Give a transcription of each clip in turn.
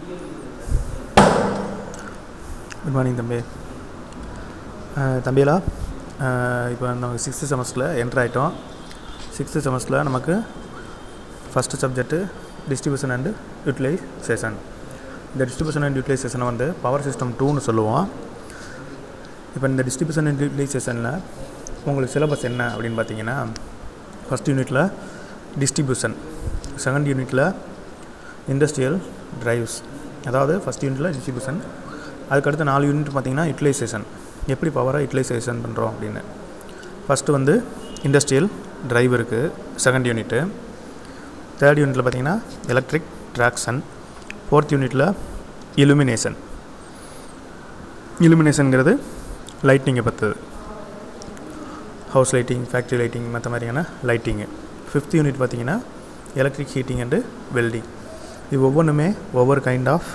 good morning தம்பி அஹ் தம்பிகளா இப்போ நம்ம சிக்ஸ்த்து செமஸ்டரில் என்ட்ரு ஆகிட்டோம் சிக்ஸ்த்து செமஸ்டரில் நமக்கு first subject distribution and utilization இந்த டிஸ்ட்ரிபியூஷன் அண்ட் யூட்டிலைசேஷனை வந்து பவர் சிஸ்டம் டூன்னு சொல்லுவோம் இப்போ இந்த டிஸ்ட்ரிபியூஷன் அண்ட் யூட்டிலைசேஷனில் உங்களுக்கு சிலபஸ் என்ன அப்படின்னு பார்த்தீங்கன்னா ஃபஸ்ட் யூனிட்டில் டிஸ்ட்ரிபியூஷன் செகண்ட் யூனிட்டில் இண்டஸ்ட்ரியல் டிரைவ்ஸ் அதாவது ஃபஸ்ட் யூனிட்டில் டிஸ்ட்ரிபியூஷன் அதுக்கடுத்து நாலு யூனிட் பார்த்தீங்கன்னா யூட்டிலைசேஷன் எப்படி பவரை யூட்டிலைசேஷன் பண்ணுறோம் அப்படின்னு ஃபஸ்ட்டு வந்து இண்டஸ்ட்ரியல் டிரைவ் இருக்குது செகண்ட் யூனிட்டு தேர்ட் யூனிட்டில் பார்த்தீங்கன்னா எலக்ட்ரிக் ட்ராக்ஷன் ஃபோர்த் யூனிட்டில் இலுமினேஷன் இலுமினேஷனுங்கிறது லைட்டிங்கை பற்றுது ஹவுஸ் லைட்டிங் ஃபேக்ட்ரி லைட்டிங் மற்ற மாதிரியான லைட்டிங்கு ஃபிஃப்த் யூனிட் பார்த்தீங்கன்னா எலக்ட்ரிக் ஹீட்டிங் அண்டு வெல்டிங் இது ஒவ்வொன்றுமே ஒவ்வொரு கைண்ட் ஆஃப்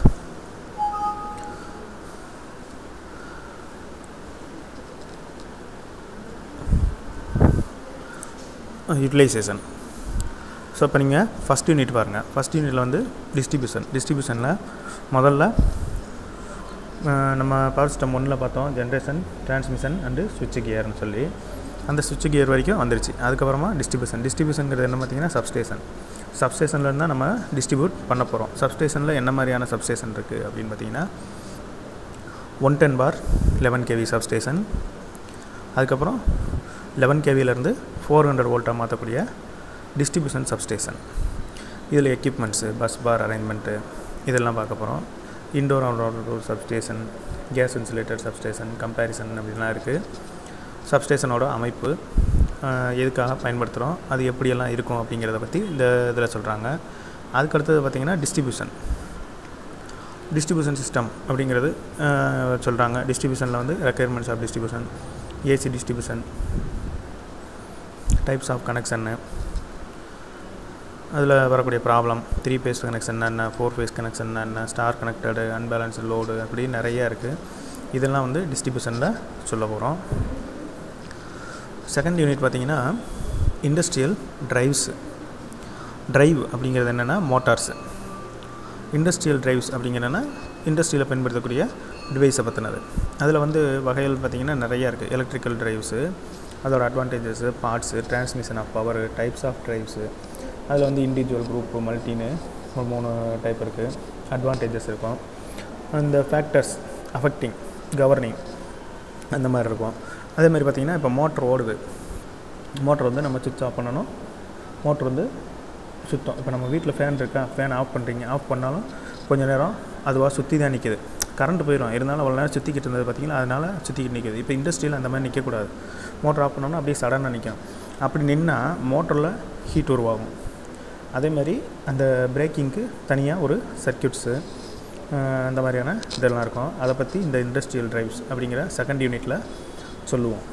யூட்டிலைசேஷன் ஸோ இப்போ நீங்கள் ஃபஸ்ட் யூனிட் பாருங்கள் ஃபஸ்ட் யூனிட்டில் வந்து டிஸ்ட்ரிபியூஷன் டிஸ்ட்ரிபியூஷனில் முதல்ல அஹ், நம்ம பவர் சிஸ்டம் ஒன்றில் பார்த்தோம் ஜென்ரேஷன் டிரான்ஸ்மிஷன் அண்டு சுவிட்ச் கியர்னு சொல்லி அந்த சுவிட்ச் கியர் வரைக்கும் வந்துருச்சு அதுக்கப்புறமா டிஸ்ட்ரிபியூஷன் டிஸ்ட்ரிபியூஷனுங்கிறது என்ன பார்த்தீங்கன்னா சப்ஸ்டேஷன் சப்ஸ்டேஷனில் இருந்தால் நம்ம டிஸ்ட்ரிபியூட் பண்ண போகிறோம் சப்ஸ்டேஷனில் என்ன மாதிரியான சப்ஸ்டேஷன் இருக்குது அப்படின்னு பார்த்தீங்கன்னா one ten bar eleven KV substation அதுக்கப்புறம் லெவன் கேவிலேருந்து ஃபோர் ஹண்ட்ரட் வோல்ட்டாக மாற்றக்கூடிய டிஸ்ட்ரிபியூஷன் சப்ஸ்டேஷன் இதில் எக்யூப்மெண்ட்ஸு பஸ் பார் அரேஞ்ச்மெண்ட்டு இதெல்லாம் பார்க்க போகிறோம் indoor outdoor substation gas insulator substation comparison அப்படின்லாம் இருக்குது சப்ஸ்டேஷனோட அமைப்பு ஆஹ், எதுக்காக பயன்படுத்துகிறோம் அது எப்படியெல்லாம் இருக்கும் அப்படிங்கிறத பற்றி இந்த இதில் சொல்கிறாங்க அதுக்கடுத்தது பார்த்திங்கன்னா டிஸ்ட்ரிபியூஷன் டிஸ்ட்ரிபியூஷன் சிஸ்டம் அப்படிங்கிறது சொல்கிறாங்க டிஸ்ட்ரிபியூஷனில் வந்து requirements of distribution AC distribution types of கனெக்ஷன்னு அதில் வரக்கூடிய ப்ராப்ளம் த்ரீ ஃபேஸ் கனெக்ஷன் என்ன ஃபோர் ஃபேஸ் கனெக்ஷன் என்ன ஸ்டார் கனெக்டடு அன்பேலன்ஸ்டு லோடு அப்படி நிறைய இருக்குது இதெல்லாம் வந்து டிஸ்ட்ரிபியூஷனில் சொல்ல போகிறோம் செகண்ட் யூனிட் பார்த்தீங்கன்னா இண்டஸ்ட்ரியல் டிரைவ்ஸ் டிரைவ் அப்படிங்கிறது என்னென்னா மோட்டார்ஸு இண்டஸ்ட்ரியல் டிரைவ்ஸ் அப்படிங்கிறனா இண்டஸ்ட்ரியில் பயன்படுத்தக்கூடிய டிவைஸை பற்றினது அதில் வந்து வகைகள் பார்த்திங்கன்னா நிறையா இருக்குது எலக்ட்ரிக்கல் டிரைவ்ஸு அதோட advantages parts transmission of power types of drives அதில் வந்து இண்டிவிஜுவல் குரூப்பு மல்டின்னு ஒரு மூணு டைப் இருக்குது அட்வான்டேஜஸ் இருக்கும் அந்த ஃபேக்டர்ஸ் அஃபெக்டிங் கவர்னிங் அந்த மாதிரி இருக்கும் அதே மாதிரி பார்த்திங்கன்னா இப்போ மோட்ரு ஓடுது மோட்ரு வந்து நம்ம சுவிட்ச் ஆஃப் பண்ணணும் மோட்ரு வந்து சுத்தம் இப்போ நம்ம வீட்டில் ஃபேன் இருக்கா ஃபேன் ஆஃப் பண்ணுறீங்க ஆஃப் பண்ணாலும் கொஞ்ச நேரம் அதுவாக சுற்றி தான் நிற்கிது கரண்ட் போயிடும் இருந்தாலும் அவ்வளோ நேரம் சுற்றிக்கிட்டு இருந்தது பார்த்தீங்களா அதனால் சுற்றிக்கிட்டு நிற்கிது இப்போ இண்டஸ்ட்ரியில் அந்த மாதிரி நிற்கக்கூடாது மோட்டர் ஆஃப் பண்ணோம்னா அப்படியே சடனாக நிற்கும் அப்படி நின்னால் மோட்டரில் ஹீட் உருவாகும் அதே மாதிரி அந்த பிரேக்கிங்க்கு தனியாக ஒரு சர்க்கியூட்ஸு அந்த மாதிரியான இதெல்லாம் இருக்கும் அதை பற்றி இந்த இண்டஸ்ட்ரியல் டிரைவ்ஸ் அப்படிங்கிற செகண்ட் யூனிட்டில் சொல்லுவோம்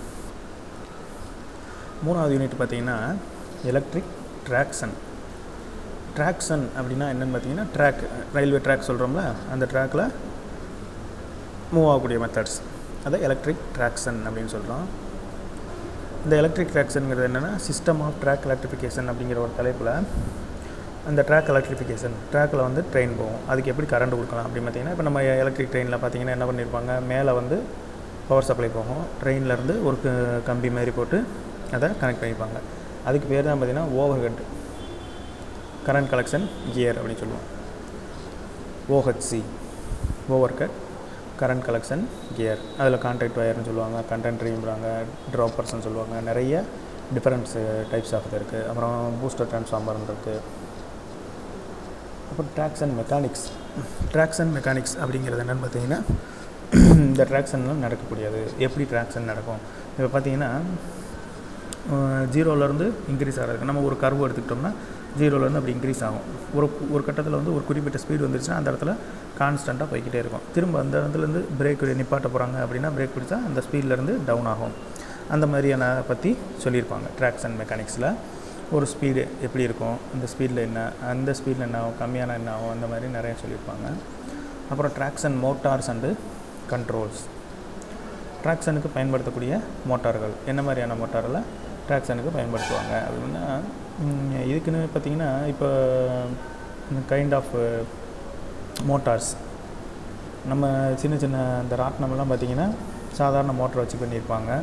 மூணாவது யூனிட் பார்த்திங்கன்னா எலக்ட்ரிக் ட்ராக்ஷன் ட்ராக்ஷன் அப்படின்னா என்னென்னு பார்த்தீங்கன்னா ட்ராக் ரயில்வே ட்ராக் சொல்கிறோம்ல அந்த ட்ராக்கில் மூவ் ஆகக்கூடிய மெத்தட்ஸ் அதை எலக்ட்ரிக் ட்ராக்ஷன் அப்படின்னு சொல்கிறோம் இந்த எலக்ட்ரிக் ட்ராக்ஷனுங்கிறது என்னென்னா சிஸ்டம் ஆஃப் ட்ராக் எலக்ட்ரிஃபிகேஷன் அப்படிங்கிற ஒரு தலைப்பில் அந்த ட்ராக் எலக்ட்ரிஃபிகேஷன் ட்ராக்கில் வந்து ட்ரெயின் போகும் அதுக்கு எப்படி கரண்ட் கொடுக்கலாம் அப்படின்னு பார்த்தீங்கன்னா இப்போ நம்ம எலக்ட்ரிக் ட்ரெயினில் பார்த்தீங்கன்னா என்ன பண்ணியிருப்பாங்க மேலே வந்து பவர் சப்ளை போகும் ட்ரெயின்லேருந்து ஒரு க- கம்பி மாதிரி போட்டு அதை கனெக்ட் பண்ணியிருப்பாங்க அதுக்கு பேர் தான் பார்த்தீங்கன்னா over head current collection gear அப்படின்னு சொல்லுவோம் OHC over cut current collection gear அதில் கான்ட்ராக்ட் ஒயர்னு சொல்லுவாங்க கண்டென்ட்ரிங்கிறாங்க ட்ராப்பர்ஸ்னு சொல்லுவாங்க நிறைய டிஃப்ரெண்ட்ஸ் டைப்ஸ் ஆஃப் இது இருக்குது அப்புறம் பூஸ்டர் டிரான்ஸ்ஃபார்மர்னு இருக்குது அப்புறம் ட்ராக்ஷன் மெக்கானிக்ஸ் ட்ராக்ஷன் மெக்கானிக்ஸ் அப்படிங்கிறது என்னென்னு பார்த்தீங்கன்னா இந்த ட்ராக்ஷன்லாம் நடக்கக்கூடியது எப்படி ட்ராக்ஷன் நடக்கும் இப்போ பார்த்தீங்கன்னா ஜீரோலேருந்து இன்க்ரீஸ் ஆகிறதுக்கு நம்ம ஒரு கர்வ் எடுத்துக்கிட்டோம்னா ஜீரோலேருந்து அப்படி இன்க்ரீஸ் ஆகும் ஒரு ஒரு கட்டத்தில் வந்து ஒரு குறிப்பிட்ட ஸ்பீடு வந்துருச்சுன்னா அந்த இடத்துல கான்ஸ்டண்ட்டாக போய்க்கிட்டே இருக்கும் திரும்ப அந்த இடத்துலேருந்து பிரேக் நிப்பாட்ட போகிறாங்க அப்படின்னா பிரேக் பிடிச்சா அந்த ஸ்பீட்லேருந்து டவுன் ஆகும் அந்த மாதிரியான பற்றி சொல்லியிருப்பாங்க ட்ராக்ஷன் மெக்கானிக்ஸில் ஒரு ஸ்பீடு எப்படி இருக்கும் இந்த ஸ்பீடில் என்ன அந்த ஸ்பீடில் என்ன ஆகும் கம்மியான என்ன ஆகும் அந்த மாதிரி நிறைய சொல்லியிருப்பாங்க அப்புறம் ட்ராக்ஷன் மோட்டார்ஸ் அண்டு கண்ட்ரோல்ஸ் ட்ராக்ஷனுக்கு பயன்படுத்தக்கூடிய மோட்டார்கள் என்ன மாதிரியான மோட்டாரில் ட்ராக்ஷனுக்கு பயன்படுத்துவாங்க அப்படின்னா ம், இதுக்குன்னு பார்த்தீங்கன்னா இப்போ கைண்ட் ஆஃப் மோட்டார்ஸ் நம்ம சின்ன சின்ன இந்த ராட்டினமெல்லாம் பார்த்திங்கன்னா சாதாரண மோட்டரை வச்சு பண்ணியிருப்பாங்க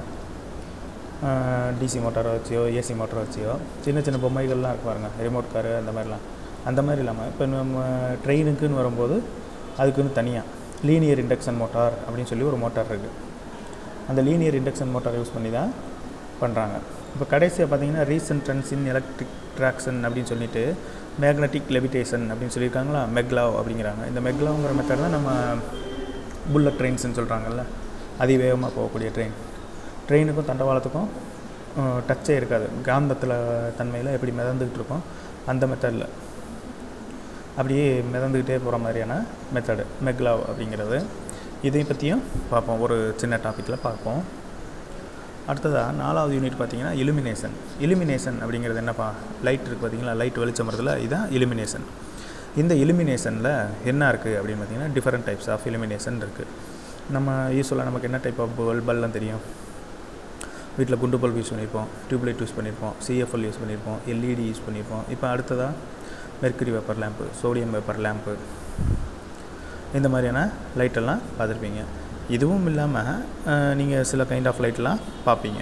டிசி மோட்டாரை வச்சியோ ஏசி மோட்டரை வச்சியோ சின்ன சின்ன பொம்மைகள்லாம் இருக்கு பாருங்கள் ரிமோட் காரு அந்த மாதிரிலாம் அந்த மாதிரி இல்லாமல் இப்போ நம்ம ட்ரெயினுக்குன்னு வரும்போது அதுக்குன்னு தனியாக லீனியர் இண்டக்ஷன் மோட்டார் அப்படின்னு சொல்லி ஒரு மோட்டார் இருக்குது அந்த லீனியர் இண்டக்ஷன் மோட்டார் யூஸ் பண்ணி தான் பண்ணுறாங்க இப்போ கடைசியாக பார்த்தீங்கன்னா recent trends in electric traction அப்படின்னு சொல்லிட்டு மேக்னட்டிக் லெவிடேஷன் அப்படின்னு சொல்லியிருக்காங்களா மெக்லாவ் அப்படிங்கிறாங்க இந்த மெக்லாவ்ங்கிற மெத்தட் தான் நம்ம புல்லட் ட்ரெயின்ஸ்னு சொல்கிறாங்கல்ல அதிவேகமாக போகக்கூடிய ட்ரெயின் ட்ரெயினுக்கும் தண்டவாளத்துக்கும் டச்சே இருக்காது காந்தத்தில் தன்மையில் எப்படி மிதந்துக்கிட்டு இருக்கோம் அந்த மெத்தடில் அப்படியே மிதந்துக்கிட்டே போகிற மாதிரியான மெத்தடு மெக்லாவ் அப்படிங்கிறது இதை பற்றியும் பார்ப்போம் ஒரு சின்ன டாப்பிக்கில் பார்ப்போம் அடுத்ததாக நாலாவது யூனிட் பார்த்தீங்கன்னா இலுமினேஷன் இலுமினேஷன் அப்படிங்கிறது என்னப்பா லைட் இருக்குது பார்த்தீங்களா லைட் வெளிச்சம் வருதுல இதுதான் இலுமினேஷன் இந்த இலுமினேஷனில் என்ன இருக்குது அப்படின்னு பார்த்தீங்கன்னா டிஃப்ரெண்ட் டைப்ஸ் ஆஃப் இலுமினேஷன் இருக்குது நம்ம யூஸ்வலாக நமக்கு என்ன டைப் ஆஃப் பல்பெல்லாம் தெரியும் வீட்டில் குண்டு பல்ப் யூஸ் பண்ணியிருப்போம் டியூப்லைட் யூஸ் பண்ணியிருப்போம் சிஎஃப்எல் யூஸ் பண்ணியிருப்போம் எல்இடி யூஸ் பண்ணியிருப்போம் இப்போ அடுத்ததாக mercury vapour lamp sodium vapour lamp இந்த மாதிரியான லைட்டெல்லாம் பார்த்துருப்பீங்க இதுவும் இல்லாமல் நீங்கள் சில கைண்ட் ஆஃப் லைட்லாம் பார்ப்பீங்க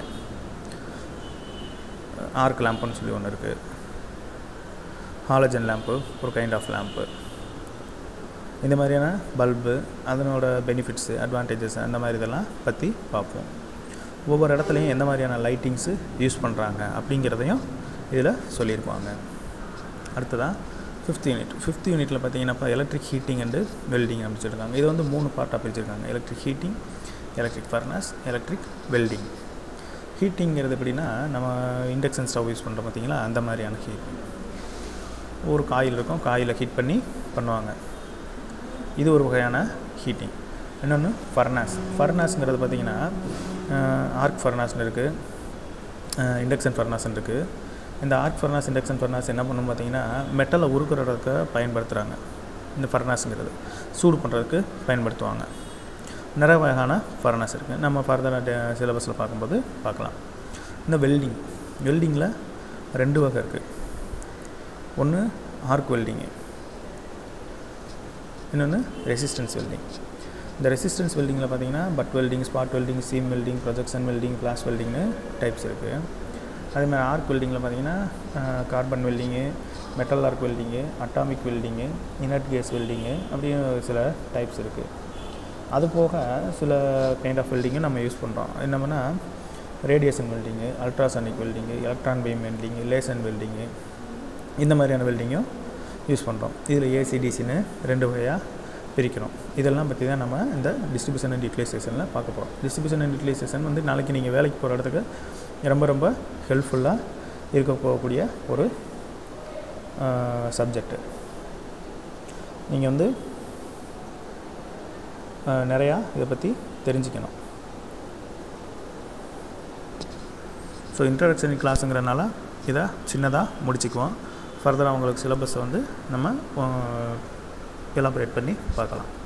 ஆர்க் லேம்ப்புன்னு சொல்லி ஒன்று இருக்குது ஹாலஜன் லேம்ப்பு ஒரு கைண்ட் ஆஃப் லேம்ப்பு இந்த மாதிரியான பல்பு அதனோட பெனிஃபிட்ஸு அட்வான்டேஜஸ் அந்த மாதிரி இதெல்லாம் பற்றி பார்ப்போம் ஒவ்வொரு இடத்துலையும் எந்த மாதிரியான லைட்டிங்ஸு யூஸ் பண்ணுறாங்க அப்படிங்கிறதையும் இதில் சொல்லியிருப்பாங்க அடுத்ததாக ஃபிஃப்த் யூனிட் ஃபிஃப்த் யூனிட்டில் பார்த்தீங்கன்னா எலக்ட்ரிக் ஹீட்டிங் அண்டு வெல்டிங் அப்படின்னு சொல்லியிருக்காங்க இது வந்து மூணு பார்ட்டாக பிரிச்சிருக்காங்க electric heating electric furnace electric welding ஹீட்டிங்கிறது எப்படின்னா நம்ம இண்டக்ஷன் ஸ்டவ் யூஸ் பண்ணுறோம் பார்த்தீங்களா அந்த மாதிரியான ஹீட்டிங் ஒரு காயில் இருக்கும் காயில் ஹீட் பண்ணி பண்ணுவாங்க இது ஒரு வகையான ஹீட்டிங் இன்னொன்று ஃபர்னாஸ் ஃபர்னாஸ்ங்கிறது பார்த்திங்கன்னா ஆர்க் ஃபர்னாஸ்னு இருக்குது இண்டக்ஷன் ஃபர்னாஸ்னு இருக்குது இந்த ஆர்க் ஃபர்னாஸ் இண்டக்ஷன் ஃபர்னாஸ் என்ன பண்ணும் பார்த்தீங்கன்னா மெட்டலை உருக்குறதுக்கு பயன்படுத்துகிறாங்க இந்த ஃபர்னாஸுங்கிறது சூடு பண்ணுறதுக்கு பயன்படுத்துவாங்க நிறைய வகையான ஃபர்னாஸ் இருக்குது நம்ம ஃபர்தராக சிலபஸில் பார்க்கும்போது பார்க்கலாம் இந்த வெல்டிங் வெல்டிங்கில் ரெண்டு வகை இருக்குது ஒன்று ஆர்க் வெல்டிங்கு இன்னொன்று ரெசிஸ்டன்ஸ் வெல்டிங் இந்த ரெசிஸ்டன்ஸ் வெல்டிங்கில் பார்த்தீங்கன்னா butt welding spot welding seam welding projection welding flash வெல்டிங்னு டைப்ஸ் இருக்குது அதே மாதிரி ஆர்க் வெல்டிங்கில் பார்த்தீங்கன்னா carbon welding metal arc welding atomic welding inert gas welding அப்படின்னு சில டைப்ஸ் இருக்குது அது போக சில கைண்ட் ஆஃப் வெல்டிங்கும் நம்ம யூஸ் பண்ணுறோம் என்னமுன்னா radiation welding ultrasonic welding electron beam welding laser welding இந்த மாதிரியான வெல்டிங்கும் யூஸ் பண்ணுறோம் இதில் ஏசிடிசின்னு ரெண்டு வகையாக பிரிக்கிறோம் இதெல்லாம் பற்றி தான் நம்ம இந்த டிஸ்ட்ரிபியூஷன் அண்ட் யூட்டிலைசேஷனில் பார்க்க போகிறோம் டிஸ்ட்ரிபியூஷன் அண்ட் யூட்டிலைசேஷன் வந்து நாளைக்கு நீங்கள் வேலைக்கு போகிற இடத்துக்கு ரொம்ப ரொம்ப ஹெல்ப்ஃபுல்லாக இருக்க போகக்கூடிய ஒரு சப்ஜெக்டு நீங்கள் வந்து நிறையா இதை பற்றி தெரிஞ்சுக்கணும் ஸோ இன்ட்ரடக்ஷன் கிளாஸுங்கிறனால இதை சின்னதாக முடிச்சுக்குவோம் ஃபர்தராக உங்களுக்கு சிலபஸை வந்து நம்ம எலாபரேட் பண்ணி பார்க்கலாம்